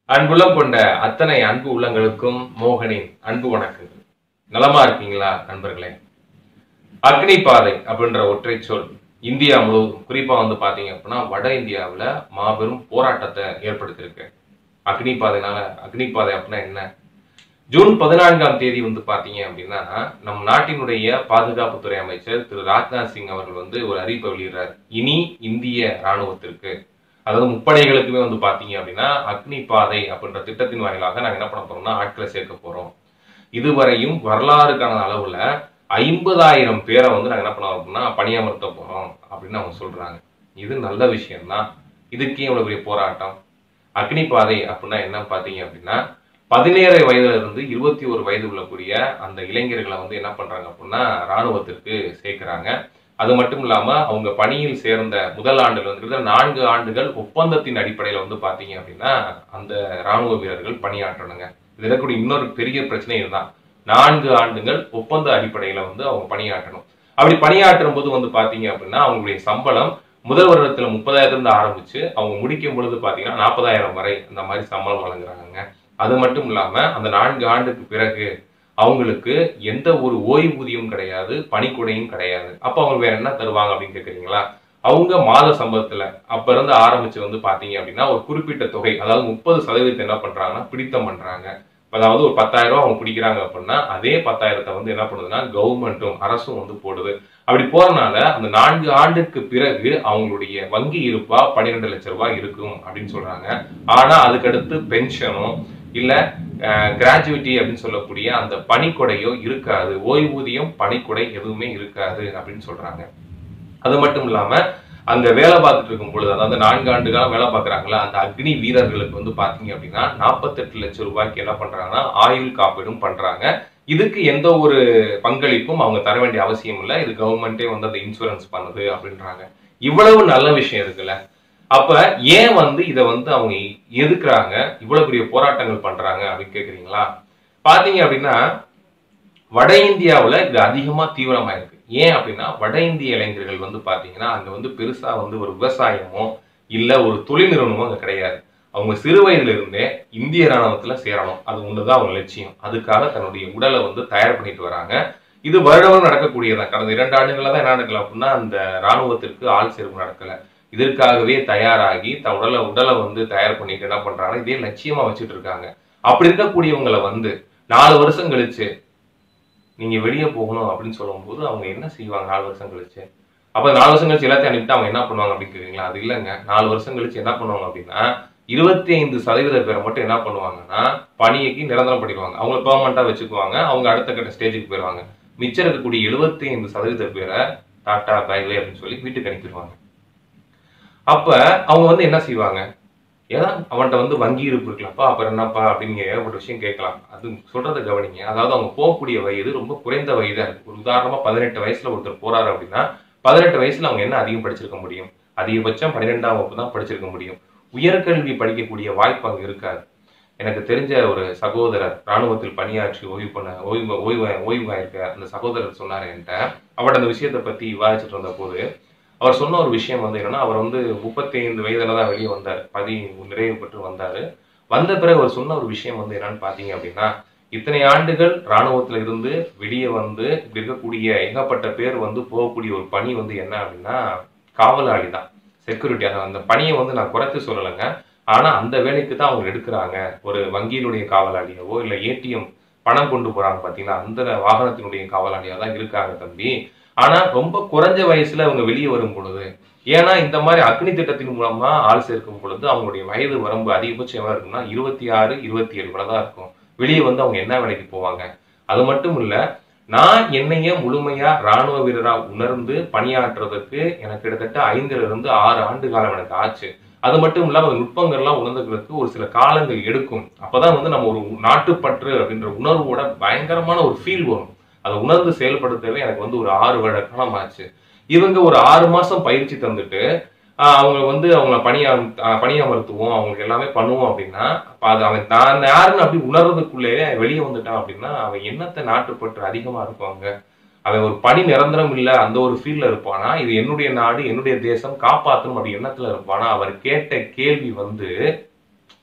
அன்புள்ளம் கொண்ட அத்தனை அன்பு உள்ளங்களுக்கும் மோகனின் அன்பு வணக்கங்கள் நலமா இருக்கீங்களா நண்பர்களே அக்னி பாதை அப்படின்ற ஒற்றை சொல் இந்தியா முழுவதும் குறிப்பா வந்து பாத்தீங்க அப்படின்னா வட இந்தியாவுல மாபெரும் போராட்டத்தை ஏற்படுத்தியிருக்கு அக்னி பாதைனால அக்னி பாதை அப்படின்னா என்ன ஜூன் பதினான்காம் தேதி வந்து பாத்தீங்க அப்படின்னா நம் நாட்டினுடைய பாதுகாப்புத்துறை அமைச்சர் திரு ராஜ்நாத் சிங் அவர்கள் வந்து ஒரு அறிவிப்பை வெளியிடுறார் இனி இந்திய ராணுவத்திற்கு அதாவது முப்படைகளுக்குமே வந்து பாத்தீங்க அப்படின்னா அக்னி பாதை அப்படின்ற திட்டத்தின் வாயிலாக நாங்க என்ன பண்ண போறோம்னா ஆட்களை சேர்க்க போறோம் இதுவரையும் வரலாறு காண அளவுல ஐம்பதாயிரம் பேரை வந்து நாங்க என்ன பண்ண அப்படின்னா பணியமர்த்த போறோம் அப்படின்னு அவங்க சொல்றாங்க இது நல்ல விஷயம்தான் இதுக்கே இவ்வளவு பெரிய போராட்டம் அக்னி பாதை அப்படின்னா என்ன பாத்தீங்க அப்படின்னா பதினேழு வயதுல இருந்து இருபத்தி ஒரு வயது உள்ளக்கூடிய அந்த இளைஞர்களை வந்து என்ன பண்றாங்க அப்படின்னா ராணுவத்திற்கு சேர்க்கிறாங்க அது மட்டும் இல்லாம அவங்க பணியில் சேர்ந்த முதல் ஆண்டுகள் வந்து கிட்டத்தட்ட நான்கு ஆண்டுகள் ஒப்பந்தத்தின் அடிப்படையில வந்து பாத்தீங்க அப்படின்னா அந்த ராணுவ வீரர்கள் பணியாற்றணுங்க இது இருக்கக்கூடிய இன்னொரு பெரிய பிரச்சனை இதுதான் நான்கு ஆண்டுகள் ஒப்பந்த அடிப்படையில வந்து அவங்க பணியாற்றணும் அப்படி பணியாற்றும் போது வந்து பாத்தீங்க அப்படின்னா அவங்களுடைய சம்பளம் முதல் வருடத்துல முப்பதாயிரத்துல இருந்து ஆரம்பிச்சு அவங்க முடிக்கும் பொழுது பாத்தீங்கன்னா நாற்பதாயிரம் வரை அந்த மாதிரி சம்பளம் வழங்குறாங்க அது மட்டும் இல்லாம அந்த நான்கு ஆண்டுக்கு பிறகு அவங்களுக்கு எந்த ஒரு ஓய்வூதியம் கிடையாது பணிக்குடையும் கிடையாது அப்ப அவங்க வேற என்ன தருவாங்க அப்படின்னு கேக்குறீங்களா அவங்க மாத சம்பளத்துல அப்ப இருந்து ஆரம்பிச்சு வந்து பாத்தீங்க அப்படின்னா ஒரு குறிப்பிட்ட தொகை அதாவது முப்பது சதவீதத்தை என்ன பண்றாங்கன்னா பிடித்தம் பண்றாங்க அதாவது ஒரு பத்தாயிரம் ரூபாய் அவங்க பிடிக்கிறாங்க அப்படின்னா அதே பத்தாயிரத்தை வந்து என்ன பண்ணுதுன்னா கவர்மெண்ட்டும் அரசும் வந்து போடுது அப்படி போறதுனால அந்த நான்கு ஆண்டுக்கு பிறகு அவங்களுடைய வங்கி இருப்பா பன்னிரெண்டு லட்சம் ரூபாய் இருக்கும் அப்படின்னு சொல்றாங்க ஆனா அதுக்கடுத்து பென்ஷனோ இல்ல கிராஜுவிட்டி அப்படின்னு சொல்லக்கூடிய அந்த பணிக்கொடையோ இருக்காது ஓய்வூதியம் பணிக்கொடை எதுவுமே இருக்காது அப்படின்னு சொல்றாங்க அது மட்டும் இல்லாம அங்க வேலை பார்த்துட்டு இருக்கும் பொழுது அதாவது நான்கு ஆண்டு காலம் வேலை பார்க்குறாங்களா அந்த அக்னி வீரர்களுக்கு வந்து பாத்தீங்க அப்படின்னா நாற்பத்தெட்டு லட்சம் ரூபாய்க்கு என்ன பண்றாங்கன்னா ஆயுள் காப்பீடும் பண்றாங்க இதுக்கு எந்த ஒரு பங்களிப்பும் அவங்க தர வேண்டிய அவசியம் இல்லை இது கவர்மெண்டே வந்து அந்த இன்சூரன்ஸ் பண்ணுது அப்படின்றாங்க இவ்வளவு நல்ல விஷயம் இருக்குல்ல அப்ப ஏன் வந்து இதை வந்து அவங்க எதுக்குறாங்க இவ்வளவு பெரிய போராட்டங்கள் பண்றாங்க அப்படின்னு கேக்குறீங்களா பாத்தீங்க அப்படின்னா வட இந்தியாவுல இது அதிகமா தீவிரமா இருக்கு ஏன் அப்படின்னா வட இந்திய இளைஞர்கள் வந்து பாத்தீங்கன்னா அங்க வந்து பெருசா வந்து ஒரு விவசாயமோ இல்ல ஒரு தொழில் நிறுவனமோ அங்க கிடையாது அவங்க சிறு வயதுல இருந்தே இந்திய ராணுவத்துல சேரணும் அது ஒண்ணுதான் அவங்க லட்சியம் அதுக்காக தன்னுடைய உடலை வந்து தயார் பண்ணிட்டு வராங்க இது வருடம் நடக்கக்கூடியதான் கடந்த இரண்டு ஆண்டுகளா தான் என்ன நடக்கல அப்படின்னா அந்த ராணுவத்திற்கு ஆள் சேர்ப்பு நடக்கல இதற்காகவே தயாராகி தன் உடலை உடலை வந்து தயார் பண்ணிட்டு என்ன பண்றாங்க இதே லட்சியமா வச்சுட்டு இருக்காங்க அப்படி இருக்கக்கூடியவங்களை வந்து நாலு வருஷம் கழிச்சு நீங்க வெளியே போகணும் அப்படின்னு சொல்லும்போது அவங்க என்ன செய்வாங்க நாலு வருஷம் கழிச்சு அப்ப நாலு வருஷம் கழிச்சு எல்லாத்தையும் அனுப்பிட்டு அவங்க என்ன பண்ணுவாங்க அப்படின்னு கேக்குறீங்களா அது இல்லைங்க நாலு வருஷம் கழிச்சு என்ன பண்ணுவாங்க அப்படின்னா இருபத்தி ஐந்து சதவீத பேரை மட்டும் என்ன பண்ணுவாங்கன்னா பணிக்கு நிரந்தரம் பண்ணிடுவாங்க அவங்க பெர்மனண்டா வச்சுக்குவாங்க அவங்க அடுத்த கட்ட ஸ்டேஜுக்கு போயிடுவாங்க மிச்சம் இருக்கக்கூடிய எழுபத்தி ஐந்து சதவீத பேரை டாட்டா பைவே அப்படின்னு சொல்லி வீட்டுக்கு அனுப்பிடுவாங்க அப்ப அவங்க வந்து என்ன செய்வாங்க ஏதா அவன்கிட்ட வந்து வங்கி இருப்பு இருக்கலாம்ப்பா அப்புறம் என்னப்பா அப்படின்னு ஏகப்பட்ட விஷயம் கேட்கலாம் அது சொல்றத கவனிங்க அதாவது அவங்க போகக்கூடிய வயது ரொம்ப குறைந்த வயதா இருக்கு ஒரு உதாரணமா பதினெட்டு வயசுல ஒருத்தர் போறாரு அப்படின்னா பதினெட்டு வயசுல அவங்க என்ன அதிகம் படிச்சிருக்க முடியும் அதிகபட்சம் பன்னிரெண்டாம் வகுப்பு தான் படிச்சிருக்க முடியும் உயர்கல்வி படிக்கக்கூடிய வாய்ப்பு அங்க இருக்காது எனக்கு தெரிஞ்ச ஒரு சகோதரர் ராணுவத்தில் பணியாற்றி ஓய்வு பண்ண ஓய்வு ஓய்வு ஓய்வாயிருக்க அந்த சகோதரர் சொன்னார் என்கிட்ட அவர்கிட்ட அந்த விஷயத்தை பத்தி விவாதிச்சுட்டு இருந்த போது அவர் சொன்ன ஒரு விஷயம் வந்து என்னன்னா அவர் வந்து முப்பத்தி ஐந்து வயதுல தான் வெளியே வந்தார் பதி நிறைவு பெற்று வந்தாரு வந்த பிறகு அவர் சொன்ன ஒரு விஷயம் வந்து என்னன்னு பாத்தீங்க அப்படின்னா இத்தனை ஆண்டுகள் ராணுவத்துல இருந்து வெளியே வந்து இப்படி இருக்கக்கூடிய ஏகப்பட்ட பேர் வந்து போகக்கூடிய ஒரு பணி வந்து என்ன அப்படின்னா காவலாளி தான் செக்யூரிட்டி அந்த அந்த பணியை வந்து நான் குறைத்து சொல்லலைங்க ஆனா அந்த வேலைக்கு தான் அவங்க எடுக்கிறாங்க ஒரு வங்கியினுடைய காவலாளியாவோ இல்ல ஏடிஎம் பணம் கொண்டு போறாங்க பாத்தீங்கன்னா அந்த வாகனத்தினுடைய காவலாளியா தான் இருக்காங்க தம்பி ஆனா ரொம்ப குறைஞ்ச வயசுல அவங்க வெளியே வரும் பொழுது ஏன்னா இந்த மாதிரி அக்னி திட்டத்தின் மூலமா ஆள் சேர்க்கும் பொழுது அவங்களுடைய வயது வரம்பு அதிகபட்சம் எவ்வளவு இருக்கும்னா இருபத்தி ஆறு இருபத்தி ஏழு கூட தான் இருக்கும் வெளியே வந்து அவங்க என்ன வேலைக்கு போவாங்க அது மட்டும் இல்ல நான் என்னைய முழுமையா ராணுவ வீரரா உணர்ந்து பணியாற்றுறதுக்கு எனக்கு கிட்டத்தட்ட ஐந்துல இருந்து ஆறு ஆண்டு காலம் எனக்கு ஆச்சு அது மட்டும் இல்லாம அந்த நுட்பங்கள்லாம் உணர்ந்துக்கிறதுக்கு ஒரு சில காலங்கள் எடுக்கும் அப்பதான் வந்து நம்ம ஒரு நாட்டுப்பற்று அப்படின்ற உணர்வோட பயங்கரமான ஒரு ஃபீல் வரும் அதை உணர்ந்து செயல்படுத்தவே எனக்கு வந்து ஒரு ஆறு வருட காலம் ஆச்சு இவங்க ஒரு ஆறு மாசம் பயிற்சி தந்துட்டு அவங்க வந்து அவங்கள பணியா பணியமர்த்துவோம் அவங்களுக்கு எல்லாமே பண்ணுவோம் அப்படின்னா அப்ப அது அவன் தான் யாருன்னு அப்படி உணர்றதுக்குள்ளேயே வெளியே வந்துட்டான் அப்படின்னா அவன் என்னத்தை நாட்டுப்பற்று அதிகமா இருப்பாங்க அவன் ஒரு பணி நிரந்தரம் இல்ல அந்த ஒரு ஃபீல்ட்ல இருப்பானா இது என்னுடைய நாடு என்னுடைய தேசம் காப்பாற்றணும் அப்படி எண்ணத்துல இருப்பானா அவர் கேட்ட கேள்வி வந்து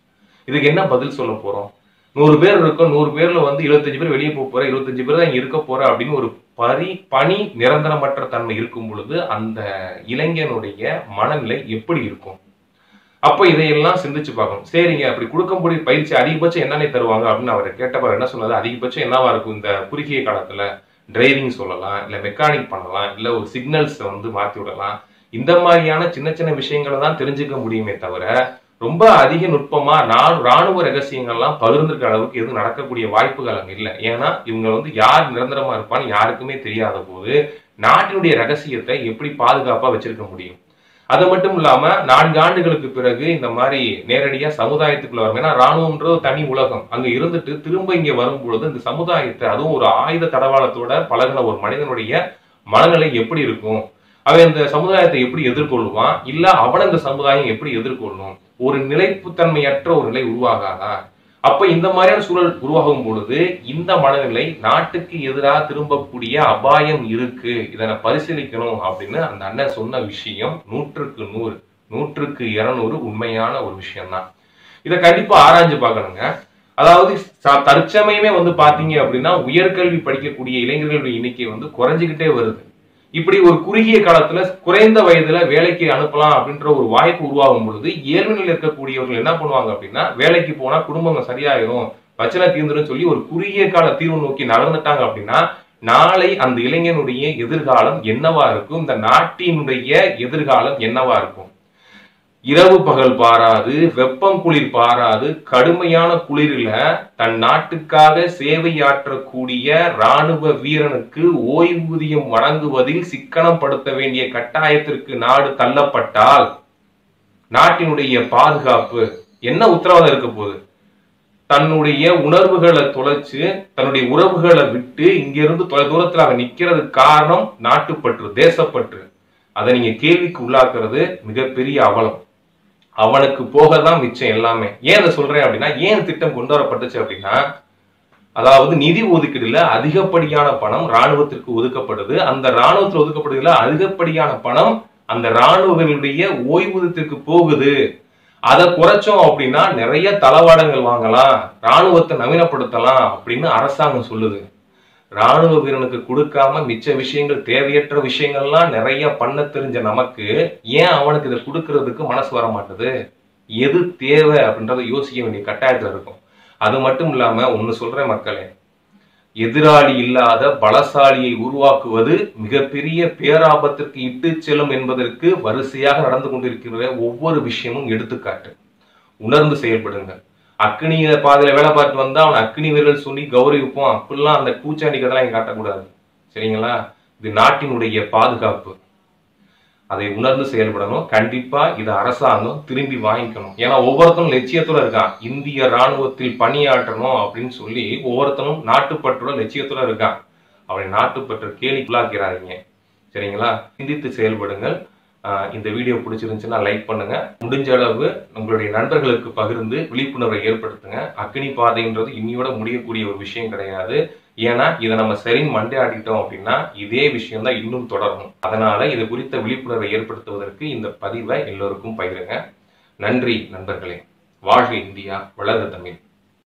இதுக்கு என்ன பதில் சொல்ல போறோம் நூறு பேர் இருக்கும் நூறு பேர்ல வந்து இருபத்தஞ்சு பேர் வெளியே போக போற இருபத்தஞ்சு பேர் தான் இங்க இருக்க போற அப்படின்னு ஒரு பரி பணி நிரந்தரமற்ற தன்மை இருக்கும் பொழுது அந்த இளைஞனுடைய மனநிலை எப்படி இருக்கும் அப்ப இதையெல்லாம் சிந்திச்சு பார்க்கணும் சரிங்க அப்படி கொடுக்கக்கூடிய பயிற்சி அதிகபட்சம் என்னென்ன தருவாங்க அப்படின்னு அவர் கேட்டவர் என்ன சொன்னது அதிகபட்சம் என்னவா இருக்கும் இந்த குறுகிய காலத்துல டிரைவிங் சொல்லலாம் இல்ல மெக்கானிக் பண்ணலாம் இல்ல ஒரு சிக்னல்ஸ் வந்து மாத்தி விடலாம் இந்த மாதிரியான சின்ன சின்ன விஷயங்களை தான் தெரிஞ்சுக்க முடியுமே தவிர ரொம்ப அதிக நுட்பமா நான் ராணுவ ரகசியங்கள்லாம் பகிர்ந்துருக்க அளவுக்கு எதுவும் நடக்கக்கூடிய வாய்ப்புகள் அங்க இல்லை ஏன்னா இவங்க வந்து யார் நிரந்தரமா இருப்பான்னு யாருக்குமே தெரியாத போது நாட்டினுடைய ரகசியத்தை எப்படி பாதுகாப்பா வச்சிருக்க முடியும் அது மட்டும் இல்லாம நான்கு ஆண்டுகளுக்கு பிறகு இந்த மாதிரி நேரடியா சமுதாயத்துக்குள்ள வரும் ஏன்னா ராணுவம்ன்றது ஒரு தனி உலகம் அங்க இருந்துட்டு திரும்ப இங்க வரும் பொழுது இந்த சமுதாயத்தை அதுவும் ஒரு ஆயுத தடவாளத்தோட பழகின ஒரு மனிதனுடைய மனநிலை எப்படி இருக்கும் அவன் இந்த சமுதாயத்தை எப்படி எதிர்கொள்வான் இல்ல அவன இந்த சமுதாயம் எப்படி எதிர்கொள்ளும் ஒரு நிலைப்புத்தன்மையற்ற ஒரு நிலை உருவாகாதா அப்ப இந்த மாதிரியான சூழல் உருவாகும் பொழுது இந்த மனநிலை நாட்டுக்கு எதிராக திரும்பக்கூடிய அபாயம் இருக்கு இதனை பரிசீலிக்கணும் அப்படின்னு அந்த அண்ணன் சொன்ன விஷயம் நூற்றுக்கு நூறு நூற்றுக்கு இருநூறு உண்மையான ஒரு விஷயம்தான் இதை கண்டிப்பா ஆராய்ஞ்சு பார்க்கணுங்க அதாவது ச- தற்சமயமே வந்து பாத்தீங்க அப்படின்னா உயர்கல்வி படிக்கக்கூடிய இளைஞர்களுடைய எண்ணிக்கை வந்து குறைஞ்சுக்கிட்டே வருது இப்படி ஒரு குறுகிய காலத்துல குறைந்த வயதுல வேலைக்கு அனுப்பலாம் அப்படின்ற ஒரு வாய்ப்பு உருவாகும் பொழுது இயல்பு நிலையில் இருக்கக்கூடியவர்கள் என்ன பண்ணுவாங்க அப்படின்னா வேலைக்கு போனா குடும்பங்க சரியாயிரும் பிரச்சனை தீர்ந்துடும் சொல்லி ஒரு குறுகிய கால தீர்வு நோக்கி நகர்ந்துட்டாங்க அப்படின்னா நாளை அந்த இளைஞனுடைய எதிர்காலம் என்னவா இருக்கும் இந்த நாட்டினுடைய எதிர்காலம் என்னவா இருக்கும் இரவு பகல் பாராது வெப்பம் குளிர் பாராது கடுமையான குளிரில தன் நாட்டுக்காக சேவையாற்றக்கூடிய ராணுவ வீரனுக்கு ஓய்வூதியம் வழங்குவதில் சிக்கனப்படுத்த வேண்டிய கட்டாயத்திற்கு நாடு தள்ளப்பட்டால் நாட்டினுடைய பாதுகாப்பு என்ன உத்தரவாதம் இருக்க போகுது தன்னுடைய உணர்வுகளை தொலைச்சு தன்னுடைய உறவுகளை விட்டு இங்கிருந்து தொலை தூரத்துல அவன் நிக்கிறதுக்கு காரணம் நாட்டுப்பற்று தேசப்பற்று அதை நீங்க கேள்விக்கு உள்ளாக்குறது மிகப்பெரிய அவலம் அவனுக்கு போக தான் மிச்சம் எல்லாமே ஏன் அதை சொல்றேன் அப்படின்னா ஏன் இந்த திட்டம் கொண்டு வரப்பட்டுச்சு அப்படின்னா அதாவது நிதி ஒதுக்கீடுல அதிகப்படியான பணம் ராணுவத்திற்கு ஒதுக்கப்படுது அந்த ராணுவத்தில் ஒதுக்கப்படுதுல அதிகப்படியான பணம் அந்த ராணுவர்களுடைய ஓய்வூதியத்திற்கு போகுது அதை குறைச்சோம் அப்படின்னா நிறைய தளவாடங்கள் வாங்கலாம் ராணுவத்தை நவீனப்படுத்தலாம் அப்படின்னு அரசாங்கம் சொல்லுது ராணுவ வீரனுக்கு கொடுக்காம மிச்ச விஷயங்கள் தேவையற்ற விஷயங்கள்லாம் நிறைய பண்ண தெரிஞ்ச நமக்கு ஏன் அவனுக்கு இதை கொடுக்கறதுக்கு மனசு வர மாட்டுது எது தேவை அப்படின்றத யோசிக்க வேண்டிய கட்டாயத்துல இருக்கும் அது மட்டும் இல்லாம ஒண்ணு சொல்றேன் மக்களே எதிராளி இல்லாத பலசாலியை உருவாக்குவது மிகப்பெரிய பேராபத்திற்கு இட்டு செல்லும் என்பதற்கு வரிசையாக நடந்து கொண்டிருக்கிற ஒவ்வொரு விஷயமும் எடுத்துக்காட்டு உணர்ந்து செயல்படுங்க அக்னியில பாதையில வேலை பார்த்து வந்தா அவன் அக்னி வீரர்கள் சொல்லி கௌரவிப்போம் அப்படிலாம் அந்த பூச்சாண்டி கதெல்லாம் இங்க காட்டக்கூடாது சரிங்களா இது நாட்டினுடைய பாதுகாப்பு அதை உணர்ந்து செயல்படணும் கண்டிப்பா இதை அரசாங்கம் திரும்பி வாங்கிக்கணும் ஏன்னா ஒவ்வொருத்தனும் லட்சியத்தோட இருக்கான் இந்திய ராணுவத்தில் பணியாற்றணும் அப்படின்னு சொல்லி ஒவ்வொருத்தனும் நாட்டுப்பற்றோட லட்சியத்தோட இருக்கான் அவனை நாட்டுப்பற்ற கேலிக்குள்ளாக்கிறாங்க சரிங்களா சிந்தித்து செயல்படுங்கள் ஆஹ் இந்த வீடியோ பிடிச்சிருந்துச்சுன்னா லைக் பண்ணுங்க முடிஞ்ச அளவு உங்களுடைய நண்பர்களுக்கு பகிர்ந்து விழிப்புணர்வை ஏற்படுத்துங்க அக்னி பாதைன்றது இன்னியோட முடியக்கூடிய ஒரு விஷயம் கிடையாது ஏன்னா இதை நம்ம சரின்னு மண்டே ஆடிட்டோம் அப்படின்னா இதே விஷயம் தான் இன்னும் தொடரும் அதனால இது குறித்த விழிப்புணர்வை ஏற்படுத்துவதற்கு இந்த பதிவை எல்லோருக்கும் பகிருங்க நன்றி நண்பர்களே வாழ்க இந்தியா வளர்க தமிழ்